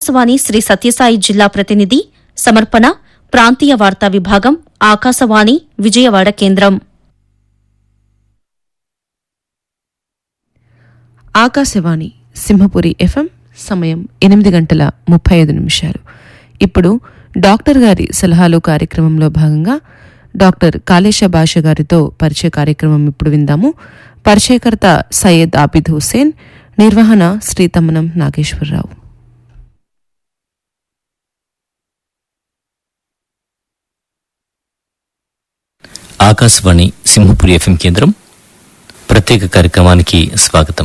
ఆకాశవాణి శ్రీ సత్యసాయి జిల్లా ప్రతినిధి సమర్పణ ప్రాంతీయ వార్తా విభాగం ఆకాశవాణి విజయవాడ కేంద్రం ఆకాశవాణి సింహపురి ఎఫ్ఎం సమయం ఎనిమిది గంటల ముప్పై ఐదు నిమిషాలు ఇప్పుడు డాక్టర్ గారి సలహాలు కార్యక్రమంలో భాగంగా డాక్టర్ కాళేశ భాష గారితో పరిచయ కార్యక్రమం ఇప్పుడు విందాము పరిచయకర్త సయ్యద్ ఆబిద్ హుసేన్ నిర్వహణ శ్రీతమ్మనం నాగేశ్వరరావు ఆకాశవాణి సింహపురి ఎఫ్ఎం కేంద్రం ప్రత్యేక కార్యక్రమానికి స్వాగతం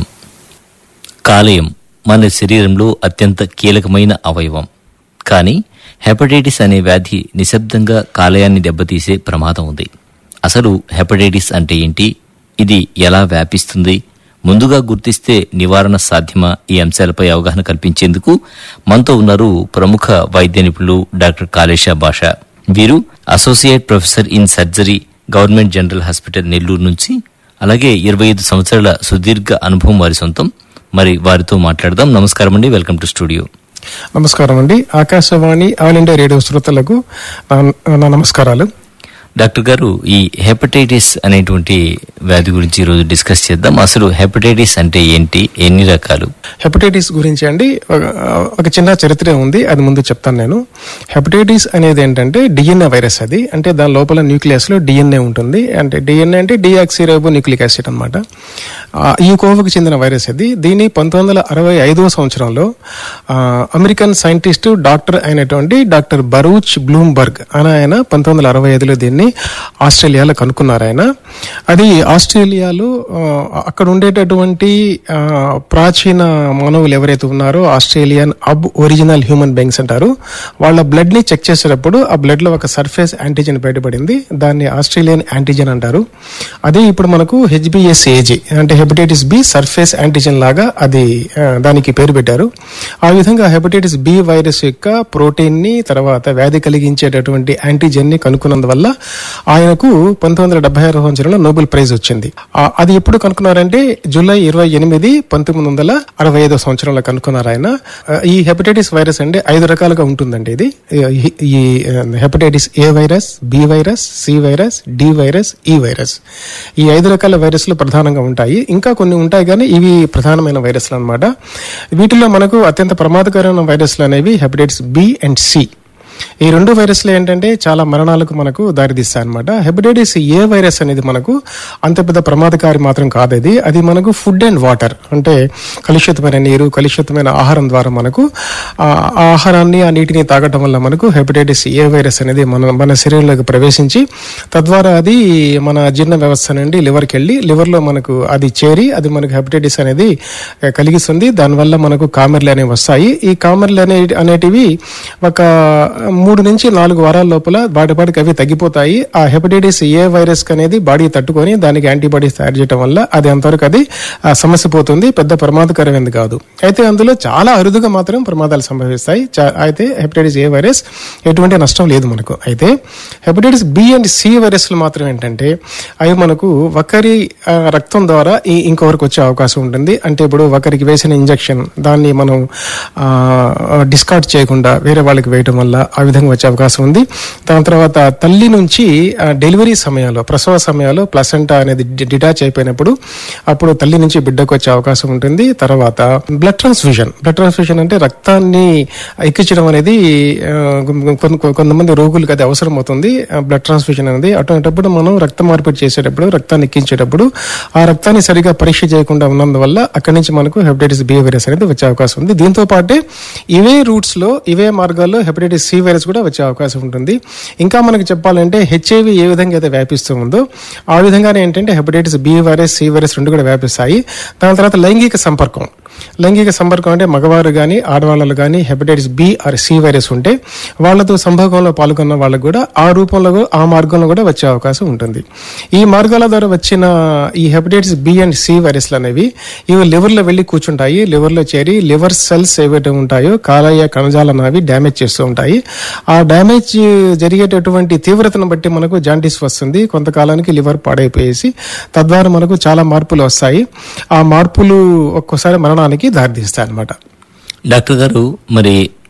కాలేయం మన శరీరంలో అత్యంత కీలకమైన అవయవం కానీ హెపటైటిస్ అనే వ్యాధి నిశ్శబ్దంగా కాలేయాన్ని దెబ్బతీసే ప్రమాదం ఉంది అసలు హెపటైటిస్ అంటే ఏంటి ఇది ఎలా వ్యాపిస్తుంది ముందుగా గుర్తిస్తే నివారణ సాధ్యమా ఈ అంశాలపై అవగాహన కల్పించేందుకు మనతో ఉన్నారు ప్రముఖ వైద్య నిపుణులు డాక్టర్ కాళేశా భాష వీరు associate professor in surgery government general hospital Nellore నుంచి అలాగే ఇరవై ఐదు సంవత్సరాల సుదీర్ఘ అనుభవం వారి సొంతం మరి వారితో మాట్లాడదాం నమస్కారం అండి వెల్కమ్ టు స్టూడియో నమస్కారం అండి ఆకాశవాణి ఆల్ ఇండియా రేడియో శ్రోతలకు నా- నా నమస్కారాలు డాక్టర్ గారు ఈ హెపటైటిస్ అనేటువంటి వ్యాధి గురించి ఈరోజు డిస్కస్ చేద్దాం అసలు హెపటైటిస్ అంటే ఏంటి ఎన్ని రకాలు హెపటైటిస్ గురించి అండి ఒక- ఒక చిన్న చరిత్ర ఉంది అది ముందు చెప్తాను నేను హెపటైటిస్ అనేది ఏంటంటే డిఎన్ఏ వైరస్ అది అంటే దాని లోపల న్యూక్లియస్ లో డిఎన్ఏ ఉంటుంది అంటే డిఎన్ఏ అంటే డిఆక్సిరైబో న్యూక్లిక్ యాసిడ్ అనమాట ఈ కోవకు చెందిన వైరస్ అది దీన్ని పంతొమ్మిది వందల అరవై ఐదవ సంవత్సరంలో ఆ, అమెరికన్ సైంటిస్ట్ డాక్టర్ అయినటువంటి డాక్టర్ బరూచ్ బ్లూంబర్గ్ అని ఆయన పంతొమ్మిది వందల అరవై ఐదులో దీన్ని ఆస్ట్రేలియాలో కనుక్కున్నారు ఆయన అది ఆస్ట్రేలియాలో ఆ, అక్కడ ఉండేటటువంటి ఆ, ప్రాచీన మానవులు ఎవరైతే ఉన్నారో ఆస్ట్రేలియన్ అబ్ ఒరిజినల్ హ్యూమన్ బీయింగ్స్ అంటారు వాళ్ళ బ్లడ్ ని చెక్ చేసేటప్పుడు ఆ బ్లడ్ లో ఒక సర్ఫేస్ యాంటీజెన్ బయటపడింది దాన్ని ఆస్ట్రేలియన్ యాంటీజెన్ అంటారు అదే ఇప్పుడు మనకు హెచ్బిఎస్ ఏజీ అంటే హెపటైటిస్ బి సర్ఫేస్ యాంటీజెన్ లాగా అది ఆ, దానికి పేరు పెట్టారు ఆ విధంగా హెపటైటిస్ బి వైరస్ యొక్క ప్రోటీన్ ని తర్వాత వ్యాధి కలిగించేటటువంటి యాంటీజెన్ ని కనుక్కున్నందువల్ల ఆయనకు పంతొమ్మిది వందల డెబ్బై ఆరు సంవత్సరంలో నోబెల్ ప్రైజ్ వచ్చింది ఆ, అది ఎప్పుడు కనుక్కున్నారంటే జూలై ఇరవై ఎనిమిది పంతొమ్మిది వందల అరవై ఐదో సంవత్సరంలో కనుక్కున్నారు ఆయన ఆ, ఈ హెపటైటిస్ వైరస్ అంటే ఐదు రకాలుగా ఉంటుందండి ఇది ఈ- ఈ hepatitis A virus B virus C virus D virus E virus ఈ ఐదు రకాల వైరస్లు ప్రధానంగా ఉంటాయి ఇంకా కొన్ని ఉంటాయి కానీ ఇవి ప్రధానమైన వైరస్లు అన్నమాట వీటిలో మనకు అత్యంత ప్రమాదకరమైన వైరస్లు అనేవి హెపటైటిస్ బి అండ్ సి ఈ రెండు వైరస్లు ఏంటంటే చాలా మరణాలకు మనకు దారితీస్తాయి అనమాట హెపటైటిస్ ఏ వైరస్ అనేది మనకు అంత పెద్ద ప్రమాదకారి మాత్రం కాదు అది అది మనకు ఫుడ్ అండ్ వాటర్ అంటే కలుషితమైన నీరు కలుషితమైన ఆహారం ద్వారా మనకు ఆ ఆ ఆహారాన్ని ఆ నీటిని తాగటం వల్ల మనకు హెపటైటిస్ ఏ వైరస్ అనేది మన మన శరీరంలోకి ప్రవేశించి తద్వారా అది మన జీర్ణ వ్యవస్థ నుండి లివర్కి వెళ్ళి లివర్లో మనకు అది చేరి అది మనకు హెపటైటిస్ అనేది ఆ, కలిగిస్తుంది దానివల్ల మనకు కామెర్లు అనేవి వస్తాయి ఈ కామెర్లు అనే అనేటివి ఒక మూడు నుంచి నాలుగు వారాల లోపల వాటిపాటికి అవి తగ్గిపోతాయి ఆ హెపటైటిస్ ఏ వైరస్ అనేది బాడీ తట్టుకొని దానికి యాంటీబాడీస్ తయారు చేయడం వల్ల అది అంతవరకు అది ఆ, సమస్య పోతుంది పెద్ద ప్రమాదకరమైనది కాదు అయితే అందులో చాలా అరుదుగా మాత్రం ప్రమాదాలు సంభవిస్తాయి చా- అయితే హెపటైటిస్ ఏ వైరస్ ఎటువంటి నష్టం లేదు మనకు అయితే హెపటైటిస్ బి అండ్ సి వైరస్లు మాత్రం ఏంటంటే అవి మనకు ఒకరి ఆ, రక్తం ద్వారా ఈ ఇంకొకరికి వచ్చే అవకాశం ఉంటుంది అంటే ఇప్పుడు ఒకరికి వేసిన ఇంజెక్షన్ దాన్ని మనం డిస్కార్డ్ చేయకుండా వేరే వాళ్ళకి వేయటం వల్ల ఆ విధంగా వచ్చే అవకాశం ఉంది దాని తర్వాత తల్లి నుంచి ఆ, డెలివరీ సమయంలో ప్రసవ సమయంలో ప్లసెంటా అనేది డి- డిటాచ్ అయిపోయినప్పుడు అప్పుడు తల్లి నుంచి బిడ్డకు వచ్చే అవకాశం ఉంటుంది తర్వాత బ్లడ్ ట్రాన్స్ఫ్యూజన్ బ్లడ్ ట్రాన్స్ఫ్యూజన్ అంటే రక్తాన్ని ఎక్కించడం అనేది ఆ, కొన్ని- కొన్ని- కొంతమంది రోగులకు అది అవసరం అవుతుంది బ్లడ్ ట్రాన్స్ఫ్యూజన్ అనేది అటువంటిప్పుడు మనం రక్త మార్పిడి చేసేటప్పుడు రక్తాన్ని ఎక్కించేటప్పుడు ఆ రక్తాన్ని సరిగా పరీక్ష చేయకుండా ఉన్నందువల్ల అక్కడి నుంచి మనకు హెపటైటిస్ బి వైరస్ అనేది వచ్చే అవకాశం ఉంది దీంతో పాటే ఇవే రూట్స్ లో ఇవే మార్గాల్లో హెపటైటిస్ సి వైరస్ కూడా వచ్చే అవకాశం ఉంటుంది ఇంకా మనకు చెప్పాలంటే హెచ్ఐవి ఏ విధంగా అయితే వ్యాపిస్తూ ఉందో ఆ విధంగానే ఏంటంటే hepatitis B virus C virus రెండు కూడా వ్యాపిస్తాయి దాని తర్వాత లైంగిక సంపర్కం లైంగిక సంపర్కం అంటే మగవారు కానీ ఆడవాళ్ళు కానీ hepatitis B or C virus ఉంటే వాళ్ళతో సంభోగంలో పాల్గొన్న వాళ్ళకు కూడా ఆ రూపంలో కూడా- ఆ మార్గంలో కూడా వచ్చే అవకాశం ఉంటుంది ఈ మార్గాల ద్వారా వచ్చిన ఈ హెపటైటిస్ బి అండ్ సి వైరస్లు అనేవి ఇవి లివర్లో వెళ్ళి కూర్చుంటాయి లివర్లో చేరి లివర్ సెల్స్ ఏవైతే ఉంటాయో కాలయ కణజాలను అవి డ్యామేజ్ చేస్తూ ఉంటాయి ఆ డ్యామేజ్ జరిగేటటువంటి తీవ్రతను బట్టి మనకు జాండీస్ వస్తుంది కొంతకాలానికి లివర్ పాడైపోయేసి తద్వారా మనకు చాలా మార్పులు వస్తాయి ఆ మార్పులు ఒక్కోసారి మరణానికి దారితీస్తాయి అన్నమాట డాక్టర్ గారు మరి